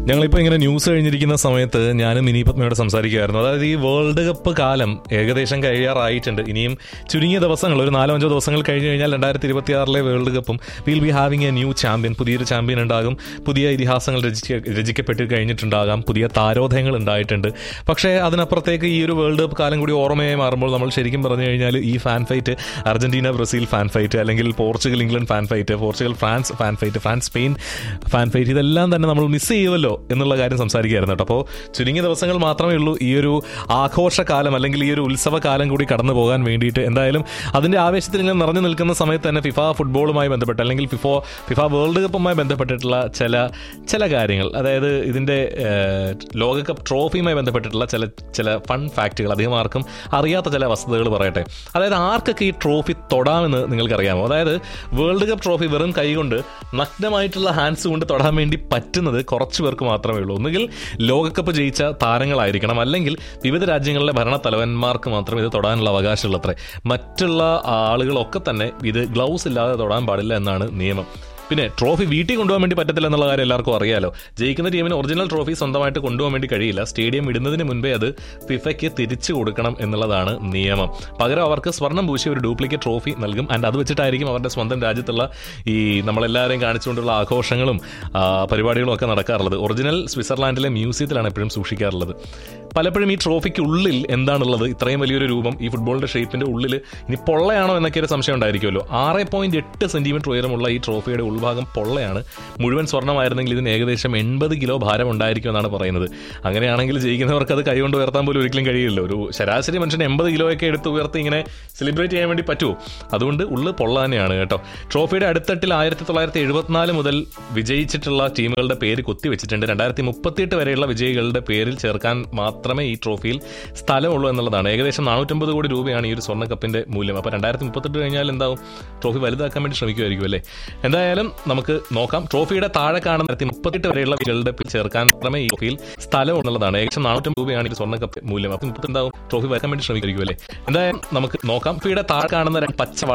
ഞങ്ങളിപ്പോൾ ഇങ്ങനെ ന്യൂസ് കഴിഞ്ഞിരിക്കുന്ന സമയത്ത് ഞാനും മിനി പത്മയോട് സംസാരിക്കുകയായിരുന്നു അതായത് ഈ വേൾഡ് കപ്പ് കാലം ഏകദേശം കഴിയാറായിട്ടുണ്ട് ഇനിയും ചുരുങ്ങിയ ദിവസങ്ങൾ ഒരു നാലോ അഞ്ചോ ദിവസങ്ങൾ കഴിഞ്ഞ് കഴിഞ്ഞാൽ രണ്ടായിരത്തി ഇരുപത്തി ആറിലെ വേൾഡ് കപ്പും will be having a new champion പുതിയൊരു ചാമ്പ്യൻ ഉണ്ടാകും പുതിയ ഇതിഹാസങ്ങൾ രചിക്ക രചിക്കപ്പെട്ട് കഴിഞ്ഞിട്ടുണ്ടാകാം പുതിയ താരോധയങ്ങൾ ഉണ്ടായിട്ടുണ്ട് പക്ഷേ അതിനപ്പുറത്തേക്ക് ഈ ഒരു വേൾഡ് കപ്പ് കാലം കൂടി ഓർമ്മയായി മാറുമ്പോൾ നമ്മൾ ശരിക്കും പറഞ്ഞു കഴിഞ്ഞാൽ ഈ fan fight Argentina Brazil fan fight അല്ലെങ്കിൽ Portugal England fan fight Portugal France fan fight France Spain fan fight ഇതെല്ലാം തന്നെ നമ്മൾ മിസ് ചെയ്യുമല്ലോ എന്നുള്ള കാര്യം സംസാരിക്കുകയായിരുന്നു കേട്ടോ അപ്പോൾ ചുരുങ്ങിയ ദിവസങ്ങൾ മാത്രമേ ഉള്ളൂ ഈ ഒരു ആഘോഷകാലം അല്ലെങ്കിൽ ഈ ഒരു ഉത്സവകാലം കൂടി കടന്നു പോകാൻ വേണ്ടിയിട്ട് എന്തായാലും അതിന്റെ ആവേശത്തിൽ ഇങ്ങനെ നിറഞ്ഞു നിൽക്കുന്ന സമയത്ത് തന്നെ ഫിഫ ഫുട്ബോളുമായി ബന്ധപ്പെട്ട് അല്ലെങ്കിൽ ഫിഫോ ഫിഫ വേൾഡ് കപ്പുമായി ബന്ധപ്പെട്ടിട്ടുള്ള ചില ചില കാര്യങ്ങൾ അതായത് ഇതിന്റെ ഏഹ്, ലോകകപ്പ് ട്രോഫിയുമായി ബന്ധപ്പെട്ടിട്ടുള്ള ചില ചില ഫൺ ഫാക്റ്റുകൾ അധികം ആർക്കും അറിയാത്ത ചില വസ്തുതകൾ പറയട്ടെ അതായത് ആർക്കൊക്കെ ഈ ട്രോഫി തൊടാമെന്ന് നിങ്ങൾക്കറിയാമോ അതായത് വേൾഡ് കപ്പ് ട്രോഫി വെറും കൈകൊണ്ട് നഗ്നമായിട്ടുള്ള ഹാൻഡ്സ് കൊണ്ട് തൊടാൻ വേണ്ടി പറ്റുന്നത് കുറച്ച് പേർക്ക് മാത്രമേ ഉള്ളൂ ഒന്നുകിൽ ലോകകപ്പ് ജയിച്ച താരങ്ങളായിരിക്കണം അല്ലെങ്കിൽ വിവിധ രാജ്യങ്ങളിലെ ഭരണത്തലവന്മാർക്ക് മാത്രമേ ഇത് തൊടാനുള്ള അവകാശമുള്ളത്രേ മറ്റുള്ള ആളുകളൊക്കെ തന്നെ ഇത് ഗ്ലൗസ് ഇല്ലാതെ തൊടാൻ പാടില്ല എന്നാണ് നിയമം പിന്നെ ട്രോഫി വീട്ടിൽ കൊണ്ടുപോകാൻ വേണ്ടി പറ്റത്തില്ല എന്നുള്ള കാര്യം എല്ലാവർക്കും അറിയാലോ ജയിക്കുന്ന ടീമിന് ഒറിജിനൽ ട്രോഫി സ്വന്തമായിട്ട് കൊണ്ടുപോകാൻ വേണ്ടി കഴിയില്ല സ്റ്റേഡിയം ഇടുന്നതിന് മുൻപേ അത് ഫിഫയ്ക്ക് തിരിച്ചു കൊടുക്കണം എന്നുള്ളതാണ് നിയമം പകരം അവർക്ക് സ്വർണം പൂശിയ ഒരു ഡ്യൂപ്ലിക്കേറ്റ് ട്രോഫി നൽകും ആൻഡ് അത് വെച്ചിട്ടായിരിക്കും അവരുടെ സ്വന്തം രാജ്യത്തുള്ള ഈ നമ്മളെല്ലാവരെയും കാണിച്ചുകൊണ്ടുള്ള ആഘോഷങ്ങളും ആ, പരിപാടികളും ഒക്കെ നടക്കാറുള്ളത് ഒറിജിനൽ സ്വിറ്റ്സർലാൻഡിലെ മ്യൂസിയത്തിലാണ് എപ്പോഴും സൂക്ഷിക്കാറുള്ളത് പലപ്പോഴും ഈ ട്രോഫിക്ക് ഉള്ളിൽ എന്താണുള്ളത് ഇത്രയും വലിയൊരു രൂപം ഈ ഫുട്ബോളിന്റെ ഷേപ്പിന്റെ ഉള്ളിൽ ഇനി പൊള്ളയാണോ എന്നൊക്കെ ഒരു സംശയം ഉണ്ടായിരിക്കുമല്ലോ ആറ് പോയിന്റ് എട്ട് സെന്റിമീറ്റർ ഉയരമുള്ള ഈ ട്രോഫിയുടെ ഉൾഭാഗം പൊള്ളയാണ് മുഴുവൻ സ്വർണ്ണമായിരുന്നെങ്കിൽ ഇതിന് ഏകദേശം എൺപത് കിലോ ഭാരം ഉണ്ടായിരിക്കും എന്നാണ് പറയുന്നത് അങ്ങനെയാണെങ്കിൽ ജയിക്കുന്നവർക്ക് അത് കൈകൊണ്ട് ഉയർത്താൻ പോലും ഒരിക്കലും കഴിയില്ല ഒരു ശരാശരി മനുഷ്യന് എൺപത് കിലോ ഒക്കെ എടുത്ത് ഉയർത്തി ഇങ്ങനെ സെലിബ്രേറ്റ് ചെയ്യാൻ വേണ്ടി പറ്റുമോ അതുകൊണ്ട് ഉള്ളു പൊള്ള തന്നെയാണ് കേട്ടോ ട്രോഫിയുടെ അടുത്തട്ടിൽ ആയിരത്തി തൊള്ളായിരത്തി എഴുപത്തിനാല് മുതൽ വിജയിച്ചിട്ടുള്ള ടീമുകളുടെ പേര് കുത്തിവെച്ചിട്ടുണ്ട് രണ്ടായിരത്തി മുപ്പത്തിയെട്ട് വരെയുള്ള വിജയികളുടെ പേരിൽ ചേർക്കാൻ മാത്രമേ ഈ ട്രോഫിയിൽ സ്ഥലമുള്ളൂ എന്നുള്ളതാണ് ഏകദേശം നാനൂറ്റമ്പത് കോടി രൂപയാണ് ഈ ഒരു സ്വർണ്ണ കപ്പിന്റെ മൂല്യം അപ്പോൾ രണ്ടായിരത്തി മുപ്പത്തെട്ട് കഴിഞ്ഞാൽ എന്താവും ട്രോഫി വലുതാക്കാൻ വേണ്ടി ശ്രമിക്കുമായിരിക്കും അല്ലേ എന്തായാലും നമുക്ക് നോക്കാം ട്രോഫിയുടെ താഴെ കാണുന്ന രണ്ടായിരത്തി മുപ്പത്തെട്ട് വരെയുള്ള വിജയികളുടെ പേര് ചേർക്കാൻ മാത്രമേ ഈ ട്രോഫിയിൽ സ്ഥലം ഉള്ളതാണ് ഏകദേശം നാനൂറ്റമ്പത് രൂപയാണ് ഈ സ്വർണ്ണ കപ്പ് മൂല്യം അപ്പോൾ മുപ്പത്തി എന്താവും ട്രോഫി വരാൻ വേണ്ടി ശ്രമിക്കുമായിരിക്കും അല്ലേ എന്തായാലും നമുക്ക് നോക്കാം ട്രോഫിയുടെ താഴെ കാണുന്ന രണ്ട് പച്ച